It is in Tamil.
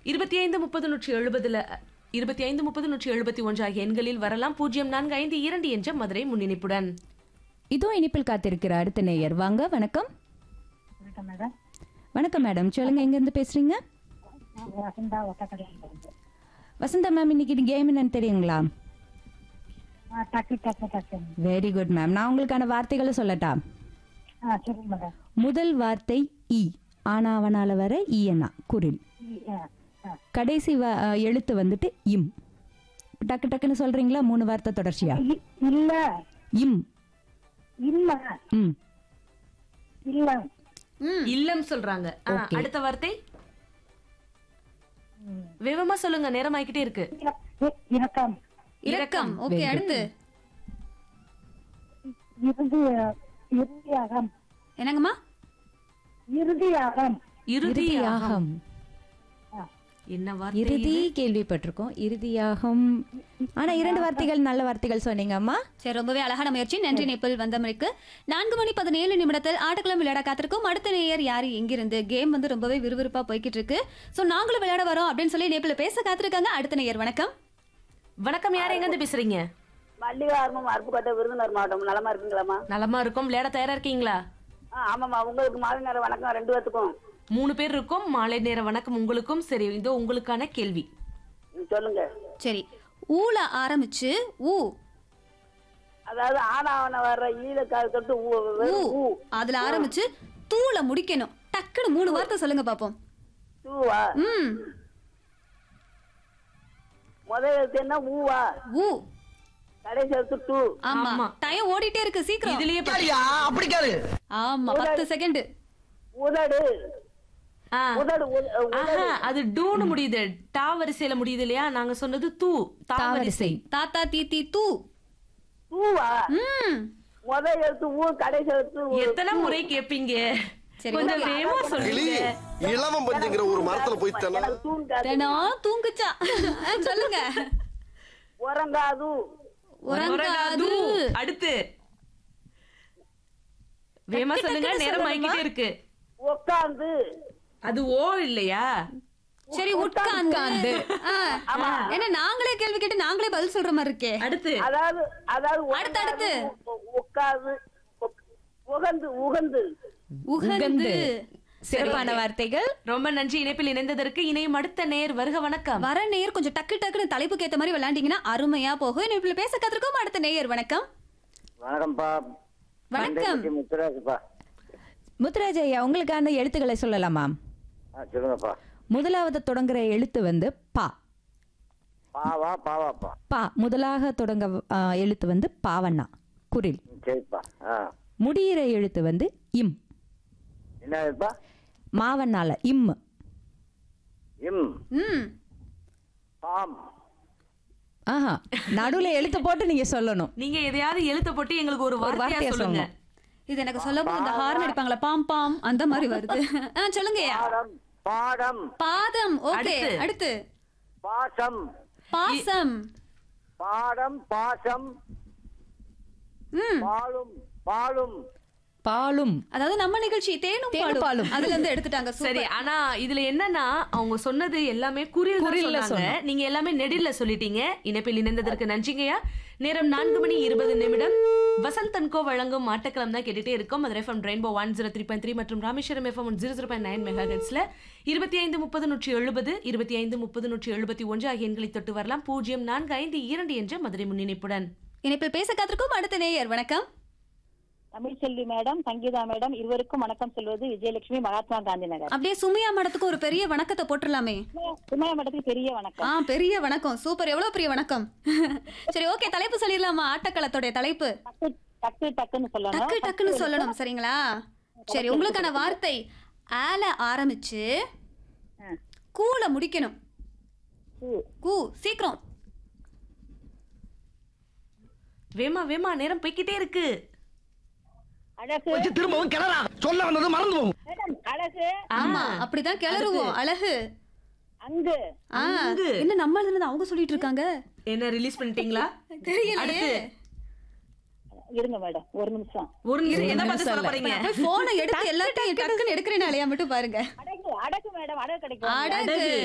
இருபத்தி ஐந்து முப்பது நூற்றி எழுபதுல இருபத்தி ஐந்து முப்பது நூற்றி எழுபத்தி ஒன்று ஆகிய எண்களில் வரலாம் பூஜ்ஜியம் நான்கு ஐந்து இரண்டு என்ற மதுரை முன்னிணைப்புடன் இதோ இனிப்பில் காத்திருக்கிற அடுத்த நேயர் வாங்க வணக்கம் வணக்கம் மேடம் வணக்கம் மேடம் சொல்லுங்க எங்க இருந்து பேசுறீங்க நான் வசந்தா ஒட்டக்கடையிலிருந்து வசந்தா மேம் இன்னைக்கு கேம் என்னன்னு தெரியுங்களா ஆ டக்கு டக்கு டக்கு வெரி குட் மேம் நான் உங்களுக்கான வார்த்தைகளை சொல்லட்டா ஆ சொல்லுங்க மேடம் முதல் வார்த்தை இ ஆனாவனால வர ஈயனா குரில் இ- ஆ, ஆ. கடைசி வ- அஹ், எழுத்து வந்துட்டு இம் டக்கு டக்குன்னு சொல்றீங்களா மூணு வார்த்தை தொடர்ச்சியா இ- இல்ல இம் இல்ல ம் இல்ல இல்லம் சொல்றாங்க ஆ, Okay. அடுத்த வார்த்தை வேகமா சொல்லுங்க நேரம் ஆகிக்கிட்டே இருக்கு இர- இ- இறக்கம் இரக்கம் ஓகே அடுத்து இறுதி இறுதியாகம் என்னங்கம்மா இறுதியாகம் இறுதியாகம் ஆ. என்ன வார்த்தை இறுதி கேள்விப்பட்டிருக்கோம் இறுதியாகம் ஆனா இரண்டு வார்த்தைகள் நல்ல வார்த்தைகள் சொன்னீங்கம்மா சரி ரொம்பவே அழகான முயற்சி நன்றி நேபிள் வந்தமைக்கு நான்கு மணி பதினேழு நிமிடத்தில் ஆட்டக்களம் விளையாட காத்திருக்கும் அடுத்த நேயர் யாரு எங்கிருந்து கேம் வந்து ரொம்பவே விறுவிறுப்பா போய்கிட்டு இருக்கு சோ நாங்களும் விளையாட வரோம் அப்படின்னு சொல்லி நேபிள் பேச காத்திருக்காங்க அடுத்த நேயர் வணக்கம் வணக்கம் யார் எங்க இருந்து பேசுறீங்க மல்லிகார்மம் அருப்புக்கோட்டை விருதுநகர் மாவட்டம் நலமா இருக்குங்களாம்மா நலமா இருக்கும் விளையாட தயாரா இருக்கீங்களா ஆ ஆமாம்மா உங்களுக்கு மாலை நேரம் வணக்கம் ரெண்டு பேத்துக்கும் மூணு பேர் இருக்கும் மாலை நேர வணக்கம் உங்களுக்கும் சரி இதோ உங்களுக்கான கேள்வி ம், சொல்லுங்க சரி ஊல ஆரம்பிச்சு ஊ அதாவது ஆனாவன வர்ற ஈழ தொட்டு ஊ ஊ வெறும் ஊ அதுல ஆரம்பிச்சு தூள முடிக்கணும் டக்குன்னு மூணு வார்த்தை சொல்லுங்க பாப்போம் தூவா ம் முதல் எழுத்து என்ன ஊவா ஊ கடைசி எழுத்து டூ ஆமா ஆமா. டைம் ஓடிட்டே இருக்கு சீக்கிரம் இதுலயே பா- அப்படி கேளு ஆமா பத்து செகண்ட் உதடு ஆ. உதடு உத- உதடு ஆஹா, அது டூன்னு முடியுது டா வரிசையில முடியுது இல்லையா நாங்க சொன்னது தூ தா வரிசை தாத்தா தீத்தி தூ தூவா ம் முதல் எழுத்து ஊ கடைசி எழுத்து ஊ. எத்தனை முறை கேப்பீங்க சரி, கொஞ்சம் okay. வேகமா கிளி சொல்லுங்க இளவம் பஞ்சுங்கிற ஒரு மரத்துல போய் தானே எனக்கு தூண் காது. தினம் தூங்குச்சா ஆ, சொல்லுங்க உறங்காது உறங்காது அடுத்து வேகமா சொல்லுங்க நேரம் ஆகிக்கிட்டே இருக்கு உட்காந்து அது ஓ இல்லையா சரி உட்கார்ந்து ஆ, என்ன நாங்களே கேள்வி கேட்டு நாங்களே பதில் சொல்ற மாதிரி இருக்கே அடுத்து அதாவது அதாவது அடுத்து, அடுத்து. உட்காந்து உகந்து உகந்து உகந்து சிறப்பான வார்த்தைகள் ரொம்ப நன்றி இணைப்பில் இணைந்ததற்கு இணையும் அடுத்த நேர் வருக வணக்கம் வர நேயர் கொஞ்சம் டக்கு டக்குன்னு தலைப்புக்கு ஏத்த மாதிரி விளையாண்டீங்கன்னா அருமையா போகும் இப்ப பேச கத்திருக்கோம் அடுத்த நேயர் வணக்கம் வணக்கம்ப்பா வணக்கம் முத்துராஜப்பா முத்துராஜ் ஐயா உங்களுக்கான எழுத்துக்களை சொல்லலாமா ஆ சொல்லுங்கப்பா முதலாவது தொடங்குற எழுத்து வந்து பா பாவா பாவாப்பா பா முதலாக தொடங்க ஆ, எழுத்து வந்து பாவண்ணா குரில் ம், சரிப்பா ஆ முடியிற எழுத்து வந்து இம் என்னதுப்பா மாவண்ணால இம் இம் ம் பாம் ஆஹா நடுவுல எழுத்து போட்டு நீங்க சொல்லணும் நீங்க எதையாவது எழுத்த போட்டு எங்களுக்கு ஒரு வார்த்தையா வார்த்தையா சொல்லுங்க சொல்லணும். இது எனக்கு சொல்ல போது இந்த ஹார்ன் அடிப்பாங்களா பாம் பாம் அந்த மாதிரி வருது ஆ சொல்லுங்க பாடம் பாடம் பாதம் ஓகே அடுத்து. அடுத்து பாசம் பாசம் பாடம் பாசம் ம் பாலும் பாலும் பாலும் அதாவது நம்ம நிகழ்ச்சி தேனும் தேனும் பாலும் பாலும். அதுல இருந்து எடுத்துட்டாங்க சரி சரி ஆனா இதுல என்னன்னா அவங்க சொன்னது எல்லாமே குறில் குறில்ல சொன்னாங்க நீங்க எல்லாமே நெடில்ல சொல்லிட்டீங்க இணைப்பில் இணைந்ததற்கு நன்றிங்கய்யா நேரம் நான்கு மணி இருபது நிமிடம் வசந்த் தன்கோ வழங்கும் ஆட்டக்களம் தான் கேட்டுட்டே இருக்கோம் அது FM Rainbow one zero three point three மற்றும் Rameswaram FM zero zero point nine mega ஹெட்ஸ்ல இருபத்தி ஐந்து முப்பது நூற்றி எழுபது இருபத்தி ஐந்து முப்பது நூற்றி எழுபத்தி ஒன்று ஆகிய எண்களை தொட்டு வரலாம் பூஜ்ஜியம் நான்கு ஐந்து இரண்டு என்ற மதுரை முன்னிணைப்புடன் இணைப்பில் பேச காத்திருக்கோம் அடுத்த நேயர் வணக்கம் தமிழ்செல்வி மேடம் சங்கீதா மேடம் இருவருக்கும் வணக்கம் சொல்வது விஜயலட்சுமி மகாத்மா காந்தி நகர் அப்படியே சுமையா மடத்துக்கு ஒரு பெரிய வணக்கத்தை போட்டுடலாமே சுமையா மேடத்துக்கு பெரிய வணக்கம் ஆ பெரிய வணக்கம் சூப்பர் எவ்வளவு பெரிய வணக்கம் சரி ஓகே தலைப்பு சொல்லிடலாமா ஆட்டக்களத்தோட தலைப்பு டக்கு டக்கு டக்குன்னு சொல்லணும் டக்கு டக்குன்னு சொல்லணும் சரிங்களா சரி உங்களுக்கான வார்த்தை ஆல ஆரம்பிச்சு ஆ. கூல முடிக்கணும் கூ. கூ சீக்கிரம் வேமா வேமா நேரம் போய்க்கிட்டே இருக்கு அழகு வச்சு திரும்பவும் கிளறா சொல்ல வந்தது மறந்து போகும் மேடம் அழகு ஆமா அப்படிதான் கிளறுவோம் அழகு அங்கு ஆ, அங்கு. என்ன நம்ம இருந்து அவங்க சொல்லிட்டு இருக்காங்க என்ன ரிலீஸ் பண்ணிட்டீங்களா தெரியலையே இருங்க மேடம் ஒரு நிமிஷம் ஒரு நிமிஷம் என்ன பார்த்து சொல்ல போறீங்க போய் போனை எடுத்து எல்லாத்தையும் டக்குன்னு எடுக்கிறேன் இல்லையா மட்டும் பாருங்க அடகு அடகு மேடம் அடகு கிடைக்கும் அடகு